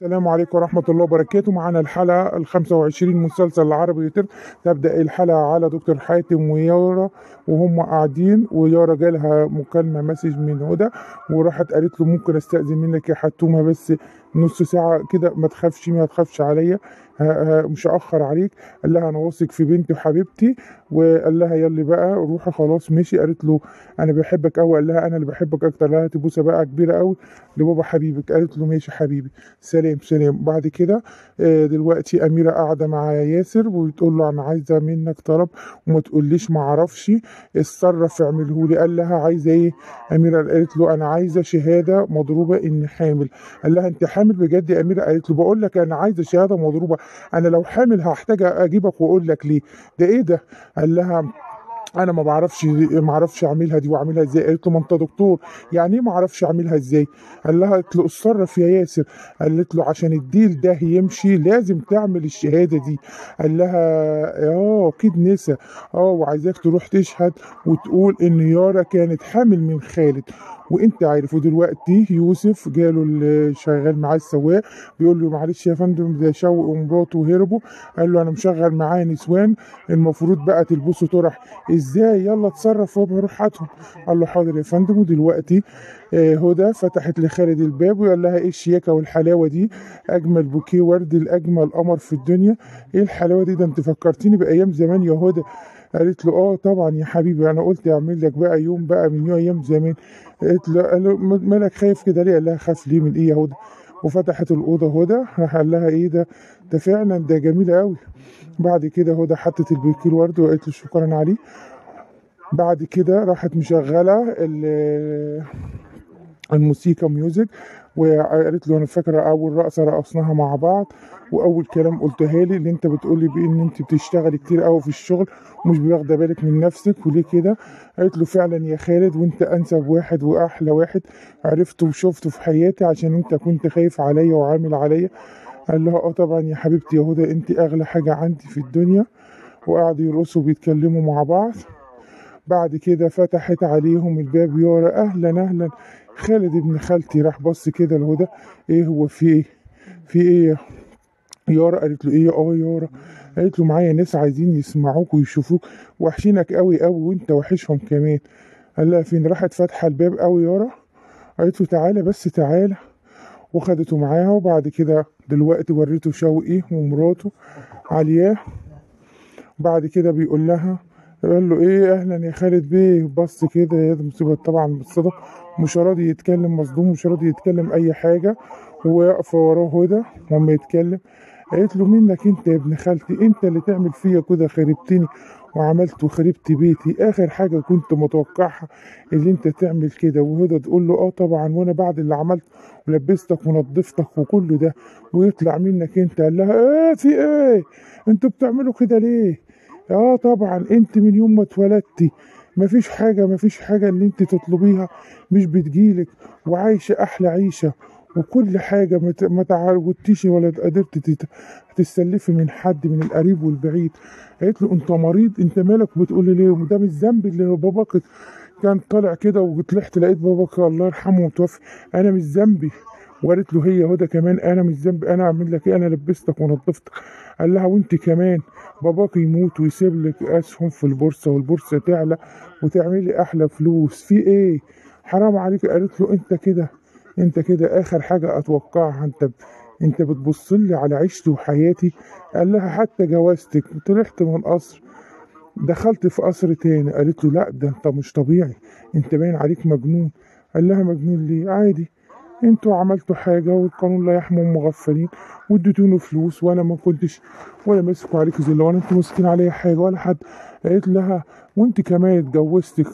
السلام عليكم ورحمة الله وبركاته معنا الحلقة ال 25 من مسلسل العربي يتم تبدأ الحلقة على دكتور حاتم ويارا وهم قاعدين ويارا جالها مكالمة مسج من هدى وراحت قالت له ممكن استأذن منك يا حتومة بس نص ساعة كده ما تخافش ما تخافش عليا ه- ه- مش هأخر عليك قال لها أنا واثق في بنتي وحبيبتي وقال لها يلا بقى روحي خلاص ماشي قالت له أنا بحبك أوي قال لها أنا اللي بحبك أكتر قال لها هاتي بوسة بقى كبيرة أوي لبابا حبيبك قالت له ماشي حبيبي سلام سلام بعد كده آه، دلوقتي أميرة قاعدة مع ياسر وتقول له أنا عايزة منك طلب وما تقوليش ما اعرفش اتصرف اعمله لي قال لها عايزة إيه أميرة قالت له أنا عايزة شهادة مضروبة إني حامل قال لها أنت حامل بجد يا أميرة قالت له بقول لك أنا عايزة شهادة مضروبة أنا لو حامل هحتاج أجيبك وأقول لك ليه ده إيه ده قال لها انا ما بعرفش ما اعرفش اعملها دي واعملها ازاي قالت له ما انت دكتور يعني ايه ما اعرفش اعملها ازاي قال لها قالت له اتصرف يا ياسر قالت له عشان الديل ده يمشي لازم تعمل الشهاده دي قال لها اه اكيد نسا اه وعايزاك تروح تشهد وتقول ان يارا كانت حامل من خالد وانت عارف ودلوقتي يوسف جاله اللي شغال معاه السواق بيقول له معلش يا فندم ده شوق ومراته هربوا قال له انا مشغل معاه نسوان المفروض بقى تلبسوا طرح ازاي يلا اتصرف وابقى روح هاتهم قال له حاضر يا فندم ودلوقتي آه، هدى فتحت لخالد الباب وقال لها ايه الشياكه والحلاوه دي اجمل بوكيه ورد لاجمل قمر في الدنيا ايه الحلاوه دي ده انت فكرتيني بايام زمان يا هدى قالت له اه طبعا يا حبيبي انا قلت اعمل لك بقى يوم بقى من يوم ايام زمان قالت له قال له "م- مالك خايف كده ليه قال لها خاف ليه من ايه يا هدى وفتحت الاوضه هدى راح قال لها ايه ده ده فعلا ده جميل قوي بعد كده هدى حطت البوكيه الورد وقالت له شكرا عليه بعد كده راحت مشغله ال- الموسيقى ميوزك وقالت له انا فاكره اول رقصه رقصناها مع بعض واول كلام قلتها لي اللي انت بتقولي بيه ان انت بتشتغلي كتير قوي في الشغل ومش واخده بالك من نفسك وليه كده قالت له فعلا يا خالد وانت انسب واحد واحلى واحد عرفته وشفته في حياتي عشان انت كنت خايف عليا وعامل عليا قال لها اه طبعا يا حبيبتي يا هدى انت اغلى حاجه عندي في الدنيا وقعدوا يرقصوا وبيتكلموا مع بعض بعد كده فتحت عليهم الباب يارا اهلا اهلا خالد ابن خالتي راح بص كده لهدى ايه هو في ايه في ايه يارا قالت له ايه اه يارا قالت له معايا ناس عايزين يسمعوك ويشوفوك وحشينك قوي قوي وانت وحشهم كمان قال لها فين راحت فاتحه الباب قوي يارا قالت له تعالى بس تعالى وخدته معاها وبعد كده دلوقتي وريته شوقي ومراته علياه بعد كده بيقول لها قال له ايه اهلا يا خالد بيه بص كده يا ده مصيبه طبعا بالصدف مش راضي يتكلم مصدوم مش راضي يتكلم اي حاجه وواقفه وراه هدى وما يتكلم قالت له منك انت يا ابن خالتي انت اللي تعمل فيا كده خربتني وعملت وخربت بيتي اخر حاجه كنت متوقعها اللي انت تعمل كده وهدى تقول له اه طبعا وانا بعد اللي عملت ولبستك ونضفتك وكل ده ويطلع منك انت قال لها ايه في ايه انتوا بتعملوا كده ليه اه طبعا انت من يوم ما اتولدتي مفيش حاجة مفيش حاجة اللي انت تطلبيها مش بتجيلك وعايشة احلى عيشة وكل حاجة ما ت- ما تعودتيش ولا قدرت تت- تستلفي من حد من القريب والبعيد قالت له انت مريض انت مالك بتقولي ليه وده مش ذنبي اللي باباك كان طالع كده وطلعت لقيت باباك الله يرحمه متوفي انا مش ذنبي وقالت له هي هدى كمان انا مش ذنبي انا اعمل لك ايه انا لبستك ونظفتك قال لها وانت كمان باباك يموت ويسيب لك اسهم في البورصه والبورصه تعلى وتعملي احلى فلوس في ايه حرام عليك قالت له انت كده انت كده اخر حاجه اتوقعها انت انت بتبص لي على عيشتي وحياتي قال لها حتى جوازتك طلعت من قصر دخلت في قصر تاني قالت له لا ده انت مش طبيعي انت باين عليك مجنون قال لها مجنون ليه عادي انتوا عملتوا حاجة والقانون لا يحمي المغفلين واديتوني فلوس وانا ما كنتش ولا مسكوا عليك زي ولا انتوا ماسكين عليا حاجة ولا حد قالت لها وانت كمان اتجوزتك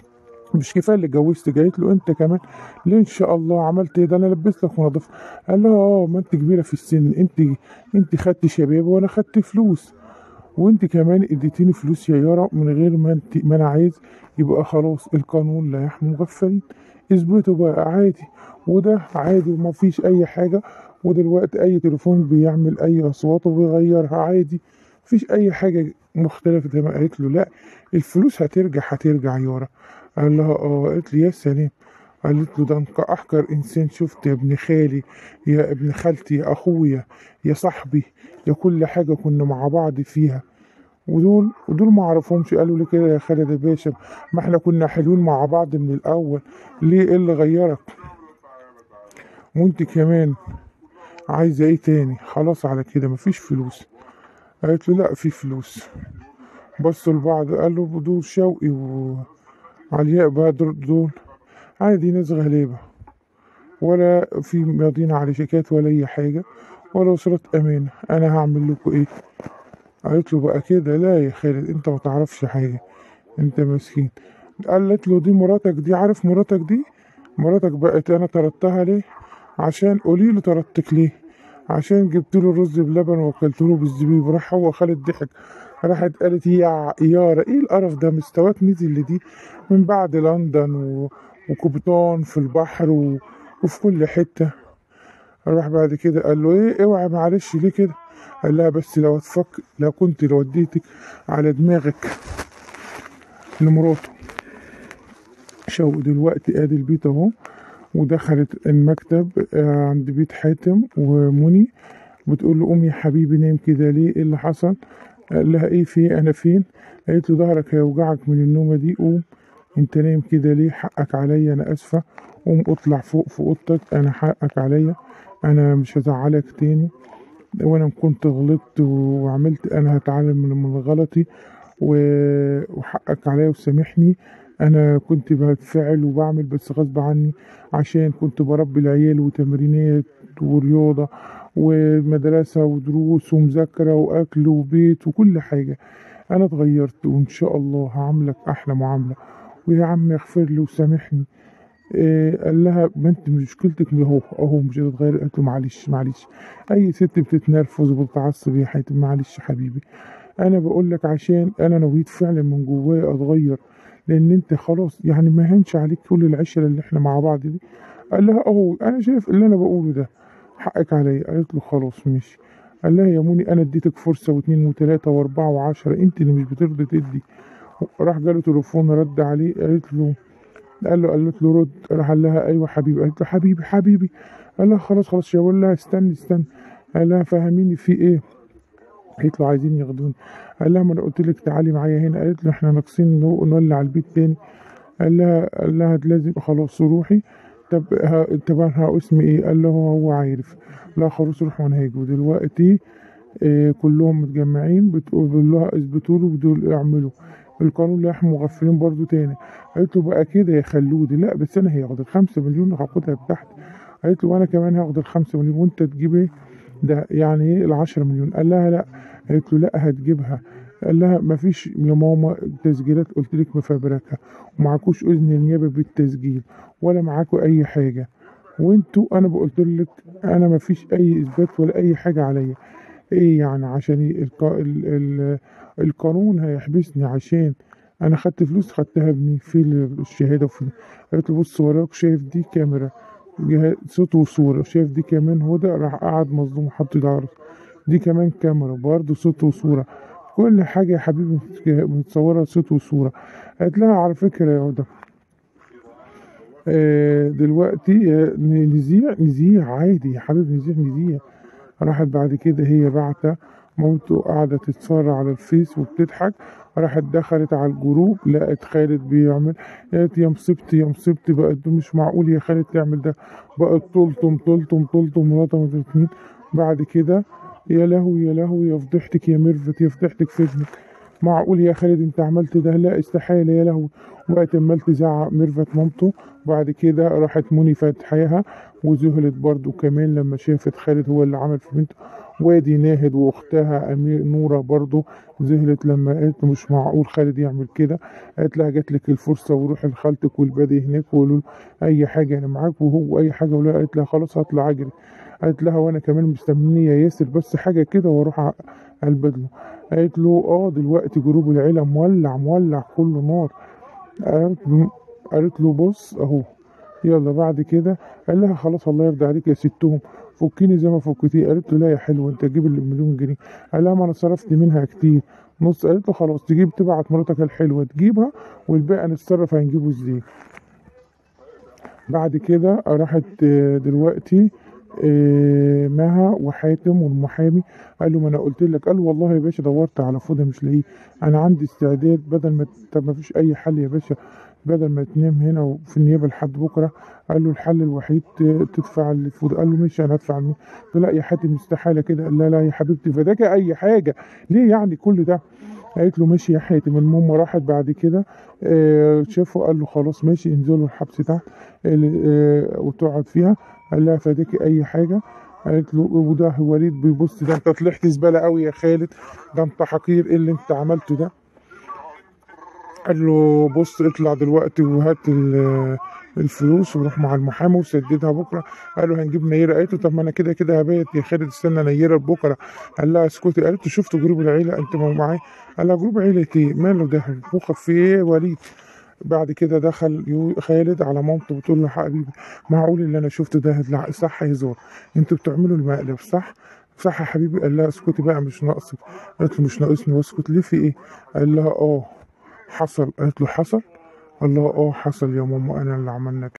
مش كفايه اللي اتجوزت قالت له انت كمان ليه ان شاء الله عملت ايه ده انا لبستك ونضفت قال لها اه ما انت كبيره في السن انت انت خدت شباب وانا خدت فلوس وانت كمان اديتيني فلوس يا يارا من غير ما انت ما انا عايز يبقى خلاص القانون لا يحمي مغفلين اثبتوا بقى عادي وده عادي وما فيش اي حاجه ودلوقتي اي تليفون بيعمل اي اصوات وبيغيرها عادي مفيش اي حاجه مختلفه زي ما قالت له لا الفلوس هترجع هترجع يارا قال لها اه قالت لي يا سلام قالت له ده انت احقر انسان شفت يا ابن خالي يا ابن خالتي يا اخويا يا صاحبي يا كل حاجه كنا مع بعض فيها ودول ودول ما اعرفهمش قالوا لي كده يا خالد يا باشا ما احنا كنا حلوين مع بعض من الاول ليه ايه اللي غيرك وانت كمان عايزه ايه تاني خلاص على كده مفيش فلوس قالت له لا في فلوس بصوا لبعض قالوا دول شوقي وعلياء بدر دول عادي ناس غلابة ولا في ماضيين على شيكات ولا أي حاجة ولا وصلت أمانة أنا هعمل لكم إيه قالت له بقى كده لا يا خالد أنت ما تعرفش حاجة أنت مسكين قالت له دي مراتك دي عارف مراتك دي مراتك بقت أنا طردتها ليه عشان قولي له طردتك ليه عشان جبت له الرز بلبن وكلت له بالزبيب راح هو خالد ضحك راحت قالت يا يارا ايه القرف ده مستواك نزل لدي من بعد لندن و... وقبطان في البحر و... وفي كل حتة راح بعد كده قال له ايه اوعى معلش ليه كده قال لها بس لو اتفك لو كنت لو وديتك على دماغك لمراته شو دلوقتي ادي البيت اهو ودخلت المكتب آه، عند بيت حاتم ومني بتقول له قوم يا حبيبي نام كده ليه ايه اللي حصل قال لها ايه في انا فين قالت له ظهرك هيوجعك من النومه دي قوم انت نايم كده ليه حقك عليا انا اسفه قوم اطلع فوق في اوضتك انا حقك عليا انا مش هزعلك تاني وانا كنت غلطت وعملت انا هتعلم من من غلطي و- وحقك عليا وسامحني انا كنت بتفعل وبعمل بس غصب عني عشان كنت بربي العيال وتمرينات ورياضة ومدرسة ودروس ومذاكرة وأكل وبيت وكل حاجة أنا اتغيرت وإن شاء الله هعاملك أحلى معاملة ويا عم اغفر لي وسامحني إيه قال لها ما انت مشكلتك من اهو اهو مش هتتغير قالت له معلش معلش اي ست بتتنرفز وبتتعصب يا حاتم معلش حبيبي انا بقول لك عشان انا نويت فعلا من جوايا اتغير لان انت خلاص يعني ما هنش عليك كل العشره اللي احنا مع بعض دي قال لها اهو انا شايف اللي انا بقوله ده حقك عليا قالت له خلاص ماشي قال لها يا موني انا اديتك فرصه واثنين وثلاثه واربعه وعشره انت اللي مش بترضي تدي راح جاله تليفون رد عليه قالت له قال له قالت له رد راح قال لها ايوه حبيبي قالت له حبيبي حبيبي قال لها خلاص خلاص يا لها استني استني قال لها فهميني في ايه قالت له عايزين ياخدوني قال لها ما انا قلت لك تعالي معايا هنا قالت له احنا ناقصين نو- نولع البيت تاني قال لها قال لها لازم خلاص روحي طب ها طب انا اسمي ايه قال له هو عارف لا خلاص روح وانا هاجي ودلوقتي آه كلهم متجمعين بتقول لها اثبتوا له ودول اعملوا القانون لا احنا مغفلين برضو تاني قالت له بقى كده يا خلودي لا بس انا هاخد الخمسة مليون هاخدها بتاعتي قالت له وانا كمان هاخد الخمسة مليون وانت تجيب ايه ده يعني ايه العشرة مليون قال لها لا قالت له لا هتجيبها قال لها مفيش يا ماما تسجيلات قلت لك مفبركها ومعكوش اذن النيابه بالتسجيل ولا معاكوا اي حاجه وانتوا انا بقولت لك انا مفيش اي اثبات ولا اي حاجه عليا ايه يعني عشان ي- الق... ال... ال... القانون هيحبسني عشان انا خدت فلوس خدتها ابني في الشهاده وفي قالت له بص وراك شايف دي كاميرا جهاز صوت وصوره شايف دي كمان هدى راح قعد مظلوم حط ايده على راسه دي كمان كاميرا برضه صوت وصوره كل حاجه يا حبيبي متصوره صوت وصوره قالت لها على فكره يا هدى آه، دلوقتي آه، نذيع نذيع عادي يا حبيبي نذيع نذيع راحت بعد كده هي بعتة مامته قاعدة تتفرج على الفيس وبتضحك راحت دخلت على الجروب لقت خالد بيعمل قالت يا مصيبتي يا مصيبتي بقت ده مش معقول يا خالد تعمل ده بقت تلطم تلطم تلطم ولطمت الاتنين بعد كده يا لهوي يا لهوي يا فضحتك يا ميرفت يا فضحتك في ابنك معقول يا خالد انت عملت ده لا استحالة يا لهوي وقت عمال تزعق ميرفت مامته بعد كده راحت مني فاتحاها وذهلت برضو كمان لما شافت خالد هو اللي عمل في بنته وادي ناهد واختها امير نوره برضو ذهلت لما قالت له مش معقول خالد يعمل كده قالت لها جات لك الفرصه وروحي لخالتك والبادي هناك وقولوا له اي حاجه انا معاك وهو اي حاجه ولا قالت لها خلاص هطلع اجري قالت لها وانا كمان مستنيه يا ياسر بس حاجه كده واروح البد له قالت له اه دلوقتي جروب العيله مولع مولع كله نار قالت له قالت له بص اهو يلا بعد كده قال لها خلاص الله يرضى عليك يا ستهم فكيني زي ما فكتيه قالت له لا يا حلو انت تجيب المليون جنيه قال لها ما انا صرفت منها كتير نص قالت له خلاص تجيب تبعت مراتك الحلوه تجيبها والباقي نتصرف هنجيبه ازاي بعد كده راحت آه، دلوقتي آه، مها وحاتم والمحامي قال له ما انا قلت لك قال له والله يا باشا دورت على فوده مش لاقيه انا عندي استعداد بدل ما طب ما فيش اي حل يا باشا بدل ما تنام هنا وفي النيابه لحد بكره قال له الحل الوحيد ت- تدفع الفوده قال له ماشي انا هدفع المية. قال له لا يا حاتم استحاله كده قال لا لا يا حبيبتي فداك اي حاجه ليه يعني كل ده قالت له ماشي يا حاتم المهم راحت بعد كده آه، شافه قال له خلاص ماشي انزلوا الحبس تحت ال- آه، وتقعد فيها قال لها فداكي اي حاجه قالت له وده وليد بيبص ده انت طلعت زباله قوي يا خالد ده انت حقير ايه اللي انت عملته ده قال له بص اطلع دلوقتي وهات ال- الفلوس وروح مع المحامي وسددها بكره قال له هنجيب نيره قالت له طب ما انا كده كده هبيت يا خالد استنى نيره بكره قال لها اسكتي قالت له شفت جروب العيله انت ما معايا قال لها جروب عيله ايه ماله ده مخك في ايه يا وليد بعد كده دخل يو- خالد على مامته بتقول له حبيبي معقول اللي انا شفته ده لا، صح يا زور انتوا بتعملوا المقلب صح صح يا حبيبي قال لها اسكتي بقى مش ناقصك قالت له مش ناقصني واسكت ليه في ايه قال لها اه حصل قالت له حصل قال لها اه حصل يا ماما انا اللي عملنا كده